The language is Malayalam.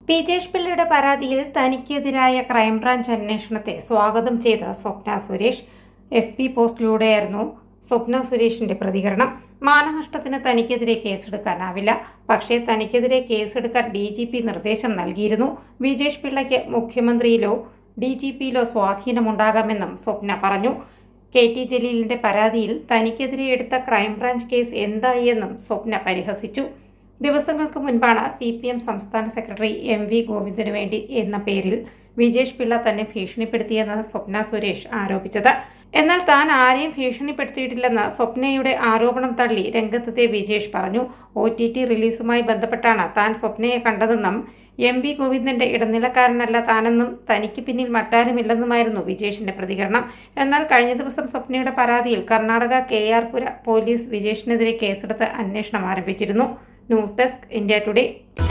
വിജേഷ് പിള്ളയുടെ പരാതിയിൽ തനിക്കെതിരായ ക്രൈംബ്രാഞ്ച് അന്വേഷണത്തെ സ്വാഗതം ചെയ്ത സ്വപ്ന സുരേഷ് എഫ് പി പോസ്റ്റിലൂടെയായിരുന്നു സ്വപ്ന സുരേഷിന്റെ പ്രതികരണം മാനനഷ്ടത്തിന് തനിക്കെതിരെ കേസെടുക്കാനാവില്ല പക്ഷേ തനിക്കെതിരെ കേസെടുക്കാൻ ഡി ജി പി നിർദ്ദേശം നൽകിയിരുന്നു വിജേഷ് പിള്ളയ്ക്ക് മുഖ്യമന്ത്രിയിലോ ഡി ജി പിയിലോ സ്വാധീനമുണ്ടാകാമെന്നും സ്വപ്ന പറഞ്ഞു കെ ടി ജലീലിന്റെ പരാതിയിൽ തനിക്കെതിരെ എടുത്ത ക്രൈംബ്രാഞ്ച് കേസ് എന്തായി എന്നും സ്വപ്ന പരിഹസിച്ചു ദിവസങ്ങൾക്ക് മുൻപാണ് സി പി എം സംസ്ഥാന സെക്രട്ടറി എം വി ഗോവിന്ദനു വേണ്ടി എന്ന പേരിൽ വിജേഷ് പിള്ള തന്നെ ഭീഷണിപ്പെടുത്തിയെന്ന് സ്വപ്ന സുരേഷ് ആരോപിച്ചത് എന്നാൽ താൻ ആരെയും ഭീഷണിപ്പെടുത്തിയിട്ടില്ലെന്ന് സ്വപ്നയുടെ ആരോപണം തള്ളി രംഗത്തെത്തിയ വിജേഷ് പറഞ്ഞു ഒ ടി ടി റിലീസുമായി ബന്ധപ്പെട്ടാണ് താൻ സ്വപ്നയെ കണ്ടതെന്നും എം വി ഗോവിന്ദന്റെ ഇടനിലക്കാരനല്ല താനെന്നും തനിക്ക് പിന്നിൽ മറ്റാരുമില്ലെന്നുമായിരുന്നു വിജേഷിന്റെ പ്രതികരണം എന്നാൽ കഴിഞ്ഞ ദിവസം സ്വപ്നയുടെ പരാതിയിൽ Karnataka K R Pura police വിജേഷിനെതിരെ കേസെടുത്ത് അന്വേഷണം ആരംഭിച്ചിരുന്നു ന്യൂസ് ഡെസ്ക് ഇന്ത്യ ടുഡേ